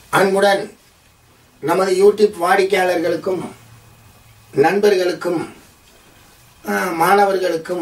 அன்புடன் நமது யூடியூப் வாடிக்கையாளர்களுக்கும் நண்பர்களுக்கும் ஆ, மாணவர்களுக்கும்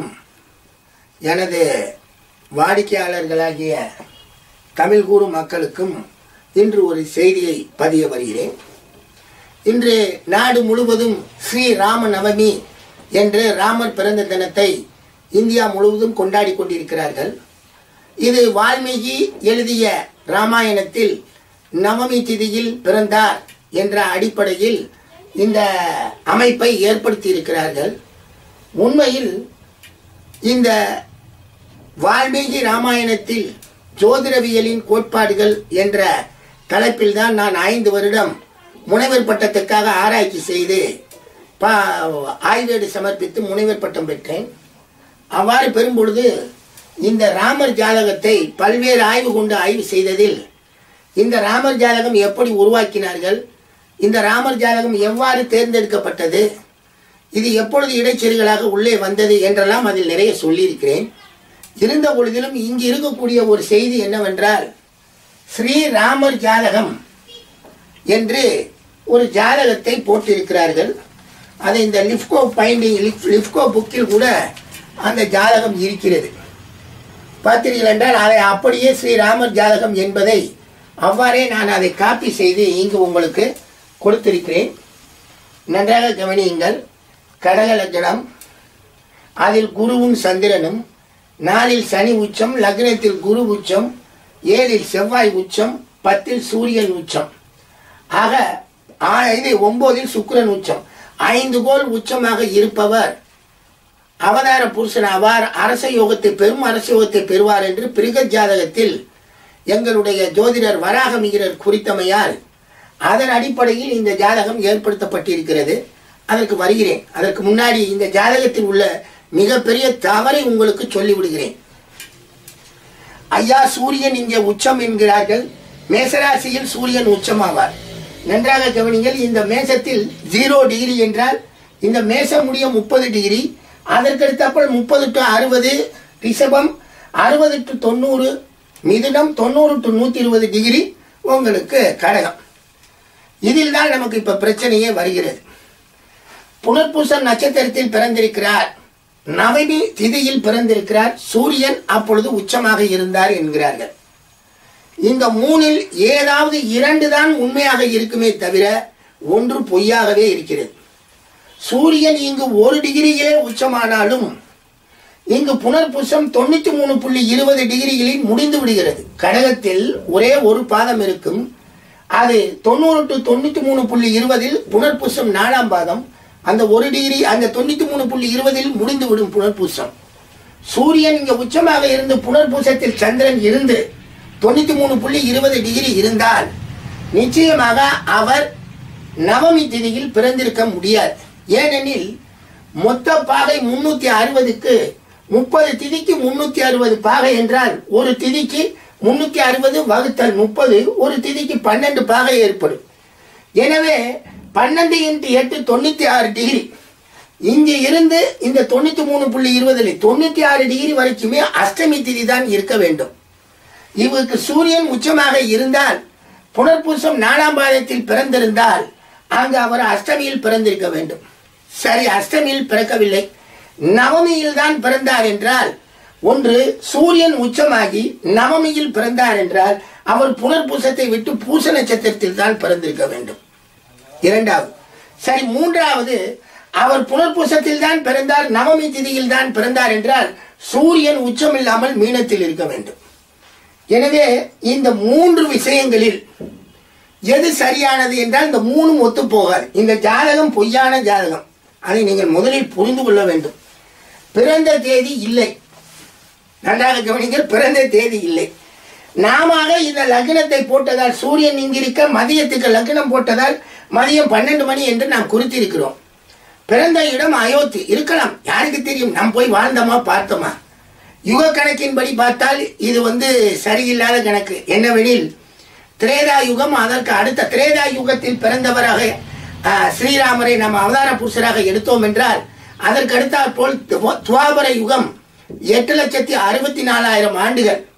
எனது வாடிக்கையாளர்களாகிய தமிழ் கூறும் மக்களுக்கும் இன்று ஒரு செய்தியை பதிய வருகிறேன் இன்று நாடு முழுவதும் ஸ்ரீ ராம நவமி என்று ராமர் பிறந்த தினத்தை இந்தியா முழுவதும் கொண்டாடி கொண்டிருக்கிறார்கள் இது வால்மீகி எழுதிய ராமாயணத்தில் நவமி திதியில் பிறந்தார் என்ற அடிப்படையில் இந்த அமைப்பை ஏற்படுத்தி இருக்கிறார்கள் உண்மையில் இந்த வால்மீகி ராமாயணத்தில் ஜோதிடவியலின் கோட்பாடுகள் என்ற தலைப்பில் தான் நான் ஐந்து வருடம் முனைவர் பட்டத்துக்காக ஆராய்ச்சி செய்து பா ஆய்வேடு சமர்ப்பித்து முனைவர் பட்டம் பெற்றேன் அவ்வாறு பெறும்பொழுது இந்த ராமர் ஜாதகத்தை பல்வேறு ஆய்வு கொண்டு ஆய்வு செய்ததில் இந்த ராமர் ஜாதகம் எப்படி உருவாக்கினார்கள் இந்த ராமர் ஜாதகம் எவ்வாறு தேர்ந்தெடுக்கப்பட்டது இது எப்பொழுது இடைச்செருகளாக உள்ளே வந்தது என்றெல்லாம் அதில் நிறைய சொல்லியிருக்கிறேன் இருந்த பொழுதிலும் இங்கு இருக்கக்கூடிய ஒரு செய்தி என்னவென்றால் ஸ்ரீராமர் ஜாதகம் என்று ஒரு ஜாதகத்தை போட்டிருக்கிறார்கள் அதை இந்த லிஃப்கோ பைண்டிங் லிஃப்கோ புக்கில் கூட அந்த ஜாதகம் இருக்கிறது பார்த்தீர்கள் என்றால் அதை அப்படியே ஸ்ரீராமர் ஜாதகம் என்பதை அவ்வாறே நான் அதை காப்பி செய்து இங்கு உங்களுக்கு கொடுத்திருக்கிறேன் நன்றாக கவனியுங்கள் கடக லக்னம் அதில் குருவும் சந்திரனும் நாலில் சனி உச்சம் லக்னத்தில் குரு உச்சம் ஏழில் செவ்வாய் உச்சம் பத்தில் சூரியன் உச்சம் ஆக ஆ- இது ஒன்பதில் சுக்கிரன் உச்சம் ஐந்து கோல் உச்சமாக இருப்பவர் அவதார புருஷன் அவார் அரச யோகத்தை பெரும் அரச யோகத்தை பெறுவார் என்று பிரிகத் ஜாதகத்தில் எங்களுடைய ஜோதிடர் வராகமிகிறர் குறித்தமையால் அதன் அடிப்படையில் இந்த ஜாதகம் ஏற்படுத்தப்பட்டிருக்கிறது அதற்கு வருகிறேன் அதற்கு முன்னாடி இந்த ஜாதகத்தில் உள்ள மிகப்பெரிய தவறை உங்களுக்கு சொல்லிவிடுகிறேன் ஐயா சூரியன் இங்கே உச்சம் என்கிறார்கள் மேசராசியில் சூரியன் உச்சமாவார் நன்றாக கவனிங்கள் இந்த மேசத்தில் ஜீரோ டிகிரி என்றால் இந்த மேசம் முடிய முப்பது டிகிரி அதற்கடுத்தாப்பல் முப்பது டு அறுபது ரிஷபம் அறுபது டு தொண்ணூறு மிதுனம் தொண்ணூறு டு நூற்றி இருபது டிகிரி உங்களுக்கு கடகம் இதில் தான் நமக்கு இப்போ பிரச்சனையே வருகிறது புனர்பூசம் நட்சத்திரத்தில் பிறந்திருக்கிறார் நவமி திதியில் பிறந்திருக்கிறார் சூரியன் அப்பொழுது உச்சமாக இருந்தார் என்கிறார்கள் இந்த மூணில் ஏதாவது இரண்டு தான் உண்மையாக இருக்குமே தவிர ஒன்று பொய்யாகவே இருக்கிறது சூரியன் இங்கு ஒரு டிகிரியே உச்சமானாலும் இங்கு புனர்பூசம் தொண்ணூத்தி மூணு புள்ளி இருபது டிகிரிகளில் முடிந்து விடுகிறது கடகத்தில் ஒரே ஒரு பாதம் இருக்கும் அது தொண்ணூறு டு தொண்ணூத்தி மூணு புள்ளி இருபதில் புனர்பூசம் நாலாம் பாதம் அந்த ஒரு டிகிரி அந்த தொண்ணூத்தி மூணு புள்ளி இருபதில் முடிந்து விடும் புனர்பூசம் சூரியன் இங்க உச்சமாக இருந்து புனர்பூசத்தில் சந்திரன் இருந்து தொண்ணூத்தி மூணு புள்ளி இருபது டிகிரி இருந்தால் நிச்சயமாக அவர் நவமி திதியில் பிறந்திருக்க முடியாது ஏனெனில் மொத்த பாகை முன்னூத்தி அறுபதுக்கு முப்பது திதிக்கு முன்னூத்தி அறுபது பாகை என்றால் ஒரு திதிக்கு முன்னூத்தி அறுபது வகுத்தல் முப்பது ஒரு திதிக்கு பன்னெண்டு பாகை ஏற்படும் எனவே பன்னெண்டு இன்ட்டு எட்டு தொண்ணூத்தி ஆறு டிகிரி இங்க இருந்து இந்த தொண்ணூத்தி மூணு புள்ளி இருபதுல தொண்ணூத்தி ஆறு டிகிரி வரைக்குமே அஷ்டமி திதி தான் இருக்க வேண்டும் இவருக்கு சூரியன் உச்சமாக இருந்தால் புனர்பூசம் நாலாம் பாதத்தில் பிறந்திருந்தால் அங்கு அவர் அஷ்டமியில் பிறந்திருக்க வேண்டும் சரி அஷ்டமியில் பிறக்கவில்லை நவமியில் தான் பிறந்தார் என்றால் ஒன்று சூரியன் உச்சமாகி நவமியில் பிறந்தார் என்றால் அவர் புனர்பூசத்தை விட்டு பூச நட்சத்திரத்தில் தான் பிறந்திருக்க வேண்டும் இரண்டாவது சரி மூன்றாவது அவர் புனர்பூசத்தில் தான் பிறந்தார் நவமி திதியில் தான் பிறந்தார் என்றால் சூரியன் உச்சமில்லாமல் மீனத்தில் இருக்க வேண்டும் எனவே இந்த மூன்று விஷயங்களில் எது சரியானது என்றால் இந்த மூணும் ஒத்து போகாது இந்த ஜாதகம் பொய்யான ஜாதகம் அதை நீங்கள் முதலில் புரிந்து கொள்ள வேண்டும் பிறந்த தேதி இல்லை நன்றாக கவனிங்கள் பிறந்த தேதி இல்லை நாம இந்த லக்னத்தை போட்டதால் சூரியன் இங்கிருக்க மதியத்துக்கு லக்னம் போட்டதால் மதியம் பன்னெண்டு மணி என்று நாம் குறித்திருக்கிறோம் பிறந்த இடம் அயோத்தி இருக்கலாம் யாருக்கு தெரியும் நாம் போய் வாழ்ந்தோமா பார்த்தோமா யுக கணக்கின்படி பார்த்தால் இது வந்து சரியில்லாத கணக்கு என்னவெனில் திரேதா யுகம் அதற்கு அடுத்த திரேதா யுகத்தில் பிறந்தவராக ஆ, ஸ்ரீராமரை நாம் அவதார புருஷராக எடுத்தோம் என்றால் அதற்கு அடுத்தாற் போல் துவ- துவாபர யுகம் எட்டு லட்சத்தி அறுபத்தி நாலாயிரம் ஆண்டுகள்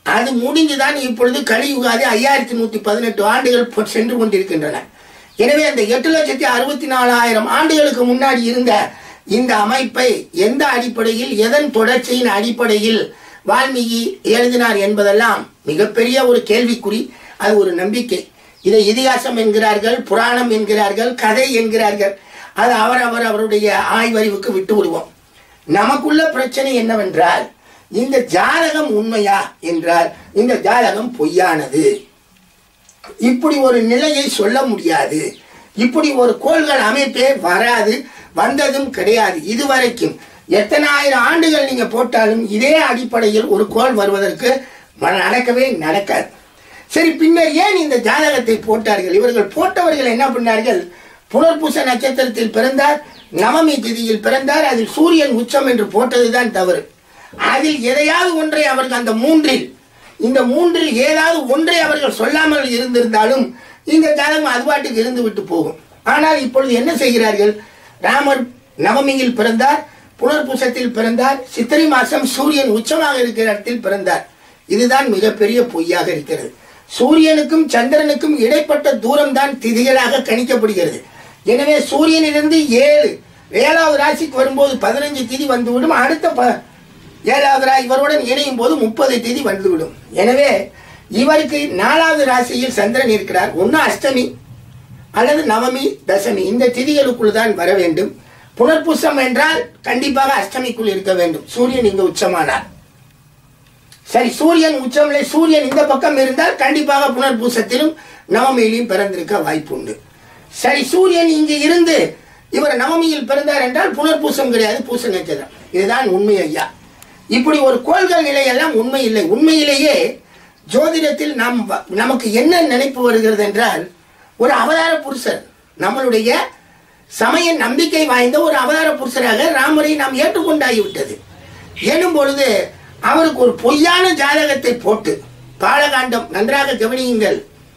அது முடிஞ்சுதான் இப்பொழுது கலியுகாதி ஐயாயிரத்தி நூற்றி பதினெட்டு ஆண்டுகள் பொ- சென்று கொண்டிருக்கின்றன எனவே அந்த எட்டு லட்சத்தி அறுபத்தி நாலாயிரம் ஆண்டுகளுக்கு முன்னாடி இருந்த இந்த அமைப்பை எந்த அடிப்படையில் எதன் தொடர்ச்சியின் அடிப்படையில் வால்மீகி எழுதினார் என்பதெல்லாம் மிகப்பெரிய ஒரு கேள்விக்குறி அது ஒரு நம்பிக்கை இதை இதிகாசம் என்கிறார்கள் புராணம் என்கிறார்கள் கதை என்கிறார்கள் அது அவர் அவர் அவருடைய ஆய்வறிவுக்கு விட்டு விடுவோம் நமக்குள்ள பிரச்சனை என்னவென்றால் இந்த ஜாதகம் உண்மையா என்றால் இந்த ஜாதகம் பொய்யானது இப்படி ஒரு நிலையை சொல்ல முடியாது இப்படி ஒரு கோள்கள் அமைப்பே வராது வந்ததும் கிடையாது இதுவரைக்கும் எத்தனாயிரம் ஆண்டுகள் நீங்க போட்டாலும் இதே அடிப்படையில் ஒரு கோள் வருவதற்கு ம- நடக்கவே நடக்காது சரி பின்னர் ஏன் இந்த ஜாதகத்தை போட்டார்கள் இவர்கள் போட்டவர்கள் என்ன பண்ணார்கள் புனர்பூச நட்சத்திரத்தில் பிறந்தார் நவமி திதியில் பிறந்தார் அதில் சூரியன் உச்சம் என்று போட்டதுதான் தவறு அதில் எதையாவது ஒன்றை அவர்கள் அந்த மூன்றில் இந்த மூன்றில் ஏதாவது ஒன்றை அவர்கள் சொல்லாமல் இருந்திருந்தாலும் இந்த ஜாதகம் அதுபாட்டுக்கு இருந்து விட்டு போகும் ஆனால் இப்பொழுது என்ன செய்கிறார்கள் ராமர் நவமியில் பிறந்தார் புனர்பூசத்தில் பிறந்தார் சித்திரை மாசம் சூரியன் உச்சமாக இருக்கிற இடத்தில் பிறந்தார் இதுதான் மிகப்பெரிய பொய்யாக இருக்கிறது சூரியனுக்கும் சந்திரனுக்கும் இடைப்பட்ட தூரம் தான் திதிகளாக கணிக்கப்படுகிறது எனவே சூரியனிலிருந்து ஏழு ஏழாவது ராசிக்கு வரும்போது பதினஞ்சு திதி வந்துவிடும் அடுத்த ப ஏழாவது ரா இவருடன் இணையும் போது முப்பது திதி வந்துவிடும் எனவே இவருக்கு நாலாவது ராசியில் சந்திரன் இருக்கிறார் ஒன்று அஷ்டமி அல்லது நவமி தசமி இந்த திதிகளுக்குள் தான் வர வேண்டும் புனர்பூசம் என்றால் கண்டிப்பாக அஷ்டமிக்குள் இருக்க வேண்டும் சூரியன் இங்கு உச்சமானார் சரி சூரியன் உச்சமில்லை சூரியன் இந்த பக்கம் இருந்தால் கண்டிப்பாக புனர்பூசத்திலும் நவமியிலும் பிறந்திருக்க வாய்ப்புண்டு சரி சூரியன் இங்கு இருந்து இவர் நவமியில் பிறந்தார் என்றால் புனர்பூசம் கிடையாது பூச நட்சத்திரம் இதுதான் உண்மை ஐயா இப்படி ஒரு கோள்கள் நிலையெல்லாம் உண்மை இல்லை உண்மையிலேயே ஜோதிடத்தில் நாம் வ- நமக்கு என்ன நினைப்பு வருகிறது என்றால் ஒரு அவதார புருஷர் நம்மளுடைய சமய நம்பிக்கை வாய்ந்த ஒரு அவதார புருஷராக ராமரை நாம் ஏற்றுக்கொண்டாகிவிட்டது எனும் பொழுது அவருக்கு ஒரு பொய்யான ஜாதகத்தை போட்டு பாலகாண்டம் நன்றாக கவனியுங்கள்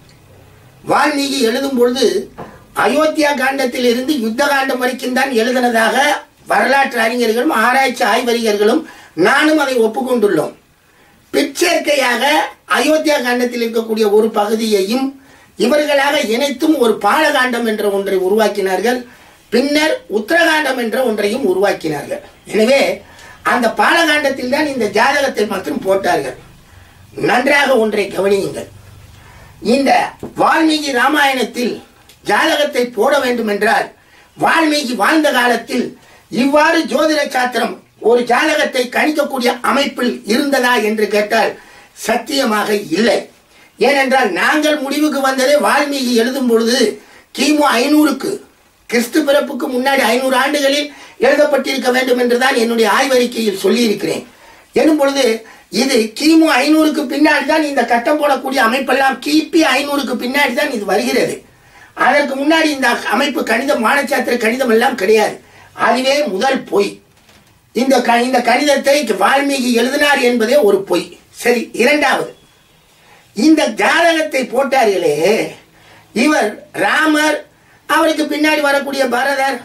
வால்மீகி எழுதும் பொழுது அயோத்தியா காண்டத்தில் இருந்து யுத்த காண்டம் வரைக்கும் தான் எழுதினதாக வரலாற்று அறிஞர்களும் ஆராய்ச்சி ஆய்வறிஞர்களும் நானும் அதை ஒப்புக்கொண்டுள்ளோம் பிற்சேர்க்கையாக அயோத்தியா காண்டத்தில் இருக்கக்கூடிய ஒரு பகுதியையும் இவர்களாக இணைத்தும் ஒரு பாலகாண்டம் என்ற ஒன்றை உருவாக்கினார்கள் பின்னர் உத்தரகாண்டம் என்ற ஒன்றையும் உருவாக்கினார்கள் எனவே அந்த பாலகாண்டத்தில் தான் இந்த ஜாதகத்தை மட்டும் போட்டார்கள் நன்றாக ஒன்றை கவனியுங்கள் இந்த வால்மீகி ராமாயணத்தில் ஜாதகத்தை போட வேண்டும் என்றால் வால்மீகி வாழ்ந்த காலத்தில் இவ்வாறு ஜோதிட சாத்திரம் ஒரு ஜாதகத்தை கணிக்கக்கூடிய அமைப்பில் இருந்ததா என்று கேட்டால் சத்தியமாக இல்லை ஏனென்றால் நாங்கள் முடிவுக்கு வந்ததே வால்மீகி எழுதும் பொழுது கிமு ஐநூறுக்கு கிறிஸ்து பிறப்புக்கு முன்னாடி ஐநூறு ஆண்டுகளில் எழுதப்பட்டிருக்க வேண்டும் என்றுதான் என்னுடைய ஆய்வறிக்கையில் சொல்லியிருக்கிறேன் எனும் பொழுது இது கிமு ஐநூறுக்கு பின்னாடி தான் இந்த கட்டம் போடக்கூடிய அமைப்பெல்லாம் கிபி ஐநூறுக்கு பின்னாடி தான் இது வருகிறது அதற்கு முன்னாடி இந்த அமைப்பு கணிதம் மானச்சாத்திர கணிதம் எல்லாம் கிடையாது அதுவே முதல் பொய் இந்த க- இந்த கணிதத்தை வால்மீகி எழுதினார் என்பதே ஒரு பொய் சரி இரண்டாவது இந்த ஜாதகத்தை போட்டார்களே இவர் ராமர் அவருக்கு பின்னாடி வரக்கூடிய பரதர்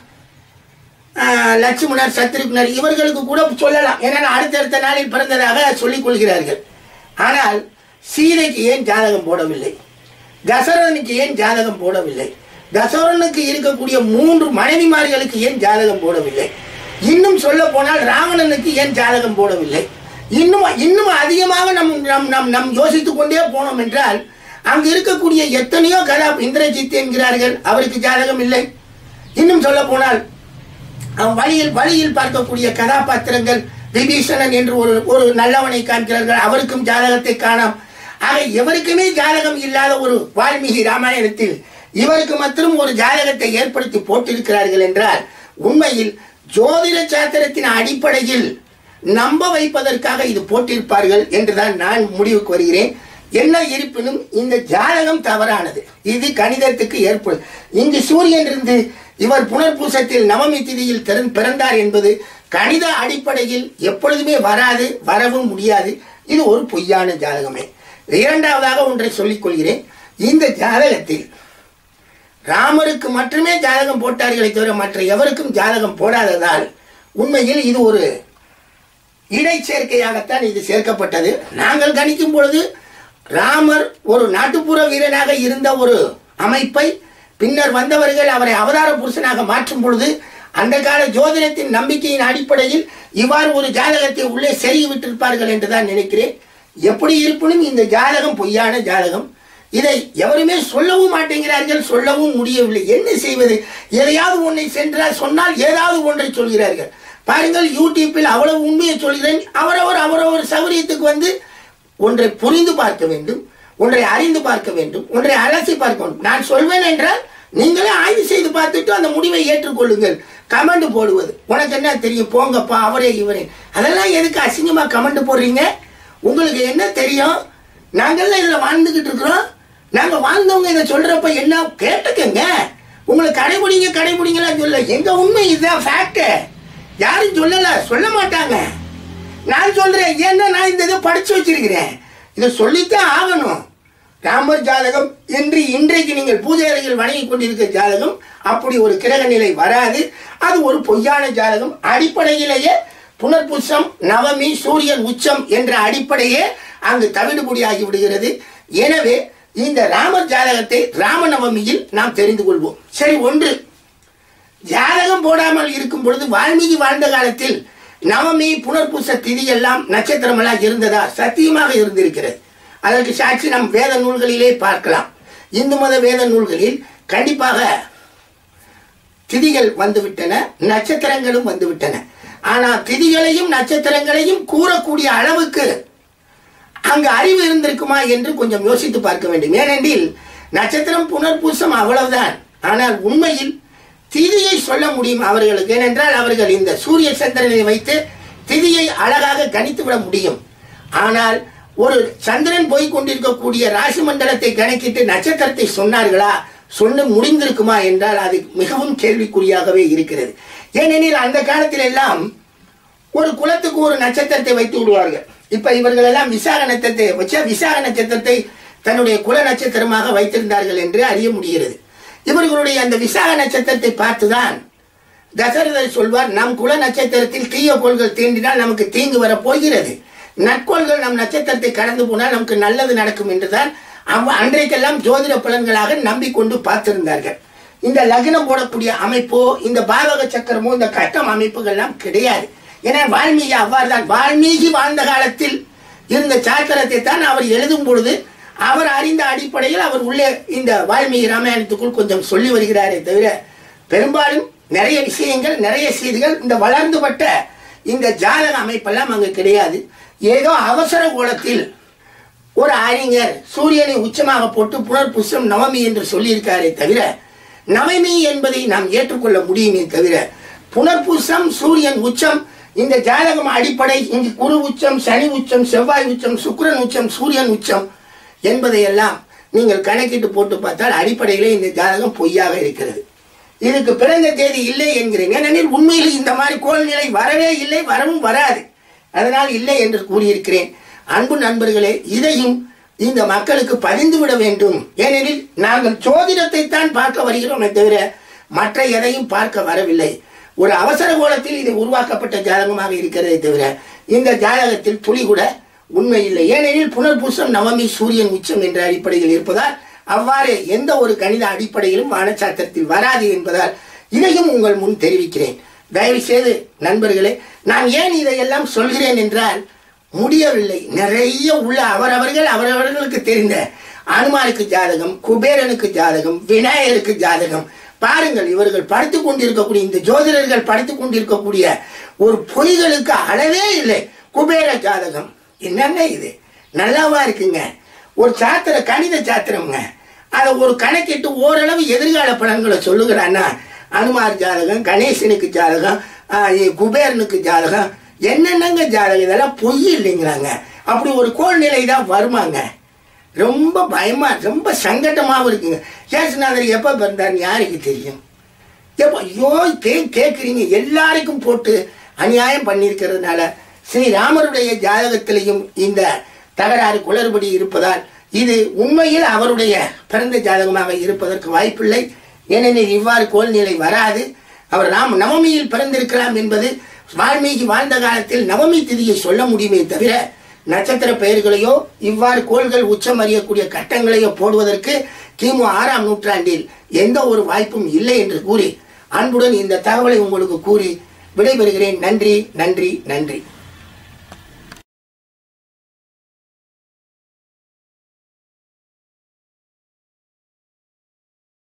ஆஹ், லட்சுமணர் சத்ருக்னர் இவர்களுக்கு கூட சொல்லலாம் ஏன்னா அடுத்தடுத்த நாளில் பிறந்ததாக சொல்லிக் கொள்கிறார்கள் ஆனால் சீதைக்கு ஏன் ஜாதகம் போடவில்லை தசரதனுக்கு ஏன் ஜாதகம் போடவில்லை தசரனுக்கு இருக்கக்கூடிய மூன்று மனைவிமார்களுக்கு ஏன் ஜாதகம் போடவில்லை இன்னும் சொல்ல போனால் ராவணனுக்கு ஏன் ஜாதகம் போடவில்லை இன்னும் இன்னும் அதிகமாக நம் நம் நம் நம் யோசித்துக் கொண்டே போனோம் என்றால் அங்கு இருக்கக்கூடிய எத்தனையோ கதா இந்திரஜித் என்கிறார்கள் அவருக்கு ஜாதகம் இல்லை இன்னும் சொல்ல போனால் அவன் வழியில் வழியில் பார்க்கக்கூடிய கதாபாத்திரங்கள் விபீஷணன் என்று ஒரு ஒரு நல்லவனை காண்கிறார்கள் அவருக்கும் ஜாதகத்தை காணாம் ஆக எவருக்குமே ஜாதகம் இல்லாத ஒரு வால்மீகி ராமாயணத்தில் இவருக்கு மாத்திரம் ஒரு ஜாதகத்தை ஏற்படுத்தி போட்டிருக்கிறார்கள் என்றால் உண்மையில் ஜோதிட சாத்திரத்தின் அடிப்படையில் நம்ப வைப்பதற்காக இது போட்டிருப்பார்கள் என்றுதான் நான் முடிவுக்கு வருகிறேன் என்ன இருப்பினும் இந்த ஜாதகம் தவறானது இது கணிதத்துக்கு ஏற்படும் இங்கு சூரியன் இருந்து இவர் புனர்பூசத்தில் நவமி திதியில் திறன் பிறந்தார் என்பது கணித அடிப்படையில் எப்பொழுதுமே வராது வரவும் முடியாது இது ஒரு பொய்யான ஜாதகமே இரண்டாவதாக ஒன்றை சொல்லிக் கொள்கிறேன் இந்த ஜாதகத்தில் ராமருக்கு மட்டுமே ஜாதகம் போட்டார்களே தவிர மற்ற எவருக்கும் ஜாதகம் போடாததால் உண்மையில் இது ஒரு இடைச்சேர்க்கையாகத்தான் இது சேர்க்கப்பட்டது நாங்கள் கணிக்கும் பொழுது ராமர் ஒரு நாட்டுப்புற வீரனாக இருந்த ஒரு அமைப்பை பின்னர் வந்தவர்கள் அவரை அவதார புருஷனாக மாற்றும் பொழுது அந்த கால ஜோதிடத்தின் நம்பிக்கையின் அடிப்படையில் இவ்வாறு ஒரு ஜாதகத்தை உள்ளே செருகி விட்டிருப்பார்கள் என்றுதான் நினைக்கிறேன் எப்படி இருப்பினும் இந்த ஜாதகம் பொய்யான ஜாதகம் இதை எவருமே சொல்லவும் மாட்டேங்கிறார்கள் சொல்லவும் முடியவில்லை என்ன செய்வது எதையாவது ஒன்றை சென்றால் சொன்னால் ஏதாவது ஒன்றை சொல்கிறார்கள் பாருங்கள் யூடியூப்பில் அவ்வளவு உண்மையை சொல்கிறேன் அவரவர் அவரவர் சௌரியத்துக்கு வந்து ஒன்றை புரிந்து பார்க்க வேண்டும் ஒன்றை அறிந்து பார்க்க வேண்டும் ஒன்றை அலசி பார்க்க வேண்டும் நான் சொல்வேன் என்றால் நீங்களே ஆய்வு செய்து பார்த்துட்டு அந்த முடிவை ஏற்றுக்கொள்ளுங்கள் கமெண்ட் போடுவது உனக்கு என்ன தெரியும் போங்கப்பா அவரே இவரே அதெல்லாம் எதுக்கு அசிங்கமா கமெண்ட் போடுறீங்க உங்களுக்கு என்ன தெரியும் நாங்கள்லாம் இதுல வாழ்ந்துகிட்டு இருக்கிறோம் நாங்க வாழ்ந்தவங்க இதை சொல்றப்ப என்ன கேட்டுக்கங்க உங்களை கடைபிடிங்க கடைபிடிங்கலாம் சொல்ல எங்க உண்மை இதுதான் ஃபேக்ட் யாரும் சொல்லல சொல்ல மாட்டாங்க நான் சொல்றேன் ஏன்னா நான் இந்த இதை படிச்சு வச்சிருக்கிறேன் இதை சொல்லித்தான் ஆகணும் ராமர் ஜாதகம் என்று இன்றைக்கு நீங்கள் பூஜை அறையில் வணங்கி கொண்டிருக்கிற ஜாதகம் அப்படி ஒரு கிரக நிலை வராது அது ஒரு பொய்யான ஜாதகம் அடிப்படையிலேயே புனர்புஷம் நவமி சூரியன் உச்சம் என்ற அடிப்படையே அங்கு தவிடுபொடியாகி விடுகிறது எனவே இந்த ராமர் ஜாதகத்தை ராமநவமியில் நாம் தெரிந்து கொள்வோம் சரி ஒன்று ஜாதகம் போடாமல் இருக்கும் பொழுது வால்மீகி வாழ்ந்த காலத்தில் நவமி புனர்பூச திதி எல்லாம் நட்சத்திரமெல்லாம் இருந்ததா சத்தியமாக இருந்திருக்கிறது அதற்கு சாட்சி நம் வேத நூல்களிலே பார்க்கலாம் இந்து மத வேத நூல்களில் கண்டிப்பாக திதிகள் வந்துவிட்டன நட்சத்திரங்களும் வந்துவிட்டன ஆனா திதிகளையும் நட்சத்திரங்களையும் கூறக்கூடிய அளவுக்கு அங்கு அறிவு இருந்திருக்குமா என்று கொஞ்சம் யோசித்து பார்க்க வேண்டும் ஏனெனில் நட்சத்திரம் புனர்பூசம் அவ்வளவுதான் ஆனால் உண்மையில் திதியை சொல்ல முடியும் அவர்களுக்கு ஏனென்றால் அவர்கள் இந்த சூரிய சந்திரனை வைத்து திதியை அழகாக கணித்து விட முடியும் ஆனால் ஒரு சந்திரன் போய் கொண்டிருக்கக்கூடிய ராசி மண்டலத்தை கணக்கிட்டு நட்சத்திரத்தை சொன்னார்களா சொன்ன முடிந்திருக்குமா என்றால் அது மிகவும் கேள்விக்குறியாகவே இருக்கிறது ஏனெனில் அந்த காலத்தில் எல்லாம் ஒரு குலத்துக்கு ஒரு நட்சத்திரத்தை வைத்து விடுவார்கள் இப்ப இவர்கள் எல்லாம் விசாக நட்சத்திரத்தை வச்சா விசாக நட்சத்திரத்தை தன்னுடைய குல நட்சத்திரமாக வைத்திருந்தார்கள் என்று அறிய முடிகிறது இவர்களுடைய அந்த விசாக நட்சத்திரத்தை பார்த்துதான் தசரதர் சொல்வார் நம் குல நட்சத்திரத்தில் தீய கோள்கள் தீண்டினால் நமக்கு தீங்கு வர போகிறது நற்கோள்கள் நம் நட்சத்திரத்தை கடந்து போனால் நமக்கு நல்லது நடக்கும் என்றுதான் அவ அன்றைக்கெல்லாம் ஜோதிட பலன்களாக நம்பிக்கொண்டு பார்த்திருந்தார்கள் இந்த லக்னம் போடக்கூடிய அமைப்போ இந்த பாவக சக்கரமோ இந்த கட்டம் அமைப்புகள்லாம் கிடையாது ஏன்னா வால்மீகி அவ்வாறு தான் வால்மீகி வாழ்ந்த காலத்தில் இருந்த சாக்கரத்தை தான் அவர் எழுதும் பொழுது அவர் அறிந்த அடிப்படையில் அவர் உள்ளே இந்த வால்மீகி ராமாயணத்துக்குள் கொஞ்சம் சொல்லி வருகிறாரே தவிர பெரும்பாலும் நிறைய விஷயங்கள் நிறைய செய்திகள் இந்த வளர்ந்துபட்ட இந்த ஜாதக அமைப்பெல்லாம் அங்கு கிடையாது ஏதோ அவசர கோலத்தில் ஒரு அறிஞர் சூரியனை உச்சமாக போட்டு புனர்புஷம் நவமி என்று சொல்லியிருக்காரே தவிர நவமி என்பதை நாம் ஏற்றுக்கொள்ள முடியுமே தவிர புனர்பூசம் சூரியன் உச்சம் இந்த ஜாதகம் அடிப்படை இங்கு குரு உச்சம் சனி உச்சம் செவ்வாய் உச்சம் சுக்கிரன் உச்சம் சூரியன் உச்சம் என்பதையெல்லாம் நீங்கள் கணக்கிட்டு போட்டு பார்த்தால் அடிப்படையிலே இந்த ஜாதகம் பொய்யாக இருக்கிறது இதுக்கு பிறந்த தேதி இல்லை என்கிறேன் ஏனெனில் உண்மையில் இந்த மாதிரி கோல்நிலை வரவே இல்லை வரவும் வராது அதனால் இல்லை என்று கூறியிருக்கிறேன் அன்பு நண்பர்களே இதையும் இந்த மக்களுக்கு பதிந்து விட வேண்டும் ஏனெனில் நாங்கள் ஜோதிடத்தை தான் பார்க்க வருகிறோமே தவிர மற்ற எதையும் பார்க்க வரவில்லை ஒரு அவசர கோலத்தில் இது உருவாக்கப்பட்ட ஜாதகமாக இருக்கிறதே தவிர இந்த ஜாதகத்தில் துளி கூட உண்மை இல்லை ஏனெனில் புனர்பூசம் நவமி சூரியன் உச்சம் என்ற அடிப்படையில் இருப்பதால் அவ்வாறு எந்த ஒரு கணித அடிப்படையிலும் வானச்சாத்திரத்தில் வராது என்பதால் இதையும் உங்கள் முன் தெரிவிக்கிறேன் தயவு செய்து நண்பர்களே நான் ஏன் இதையெல்லாம் சொல்கிறேன் என்றால் முடியவில்லை நிறைய உள்ள அவரவர்கள் அவரவர்களுக்கு தெரிந்த அனுமானுக்கு ஜாதகம் குபேரனுக்கு ஜாதகம் விநாயகருக்கு ஜாதகம் பாருங்கள் இவர்கள் படித்துக் கொண்டிருக்கக்கூடிய இந்த ஜோதிடர்கள் படித்துக் கொண்டிருக்கக்கூடிய ஒரு பொய்களுக்கு அளவே இல்லை குபேர ஜாதகம் என்னங்க இது நல்லாவா இருக்குங்க ஒரு சாத்திர கணித சாத்திரம்ங்க அதை ஒரு கணக்கிட்டு ஓரளவு எதிர்கால பலன்களை சொல்லுகிறான்னா அனுமார் ஜாதகம் கணேசனுக்கு ஜாதகம் ஆஹ், இ- குபேரனுக்கு ஜாதகம் என்னென்னங்க ஜாதகம் இதெல்லாம் பொய் இல்லைங்கிறாங்க அப்படி ஒரு கோல்நிலை தான் வருமாங்க ரொம்ப பயமா ரொம்ப சங்கடமாவும் இருக்குங்க கேசுநாதர் எப்ப பிறந்தாருன்னு யாருக்கு தெரியும் எப்போ ஐயோ கே கேட்குறீங்க எல்லாருக்கும் போட்டு அநியாயம் பண்ணியிருக்கிறதுனால ஸ்ரீராமருடைய ஜாதகத்திலையும் இந்த தகராறு குளறுபடி இருப்பதால் இது உண்மையில் அவருடைய பிறந்த ஜாதகமாக இருப்பதற்கு வாய்ப்பில்லை ஏனெனில் இவ்வாறு கோல்நிலை வராது அவர் ராம் நவமியில் பிறந்திருக்கலாம் என்பது வால்மீகி வாழ்ந்த காலத்தில் நவமி திதியை சொல்ல முடியுமே தவிர நட்சத்திர பெயர்களையோ இவ்வாறு கோள்கள் உச்சம் அறியக்கூடிய கட்டங்களையோ போடுவதற்கு கிமு ஆறாம் நூற்றாண்டில் எந்த ஒரு வாய்ப்பும் இல்லை என்று கூறி அன்புடன் இந்த தகவலை உங்களுக்கு கூறி விடைபெறுகிறேன் நன்றி நன்றி நன்றி